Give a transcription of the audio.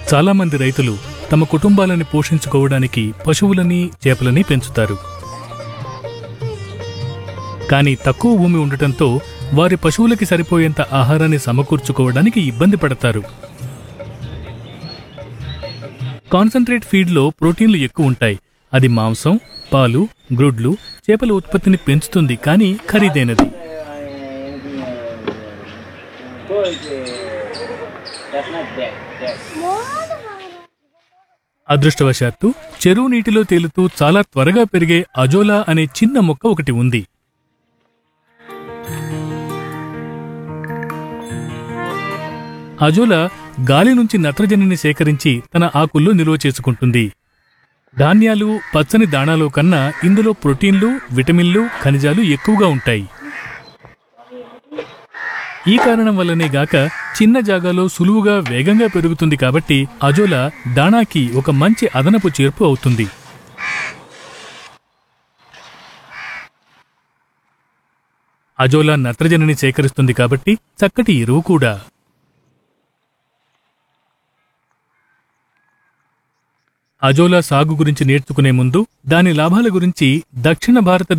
చాలా మంది రైతులు తమ కుటుంబాలని పోషించుకోవడానికి పశువులని చేపలని పెంచుతారు కానీ తక్కువ భూమి ఉండటంతో వారి పశువులకి సరిపోయేంత ఆహారాన్ని సమకూర్చుకోవడానికి ఇబ్బంది పడతారు కాన్సన్ట్రేట్ ఫీడ్లో ప్రోటీన్లు ఎక్కువ ఉంటాయి అది మాంసం పాలు గ్రుడ్లు చేపల ఉత్పత్తిని పెంచుతుంది కానీ ఖరీదైనది అదృష్టవశాత్తు చెరువు నీటిలో తేలుతూ చాలా త్వరగా పెరిగే అజోలా అనే చిన్న మొక్క ఒకటి ఉంది అజోలా గాలి నుంచి నత్రజనిని సేకరించి తన ఆకుల్లో నిల్వ చేసుకుంటుంది ధాన్యాలు పచ్చని దాణాలో కన్నా ఇందులో ప్రోటీన్లు విటమిన్లు ఖనిజాలు ఎక్కువగా ఉంటాయి ఈ కారణం వల్లనే గాక చిన్న జాగాలో సులువుగా వేగంగా పెరుగుతుంది కాబట్టి అజోలా దాణాకి ఒక మంచి అదనపు చేర్పు అవుతుంది అజోలా నత్రజనిని సేకరిస్తుంది కాబట్టి చక్కటి ఎరువు కూడా అజోలా సాగు గురించి నేర్చుకునే ముందు దాని లాభాల గురించి దక్షిణ భారత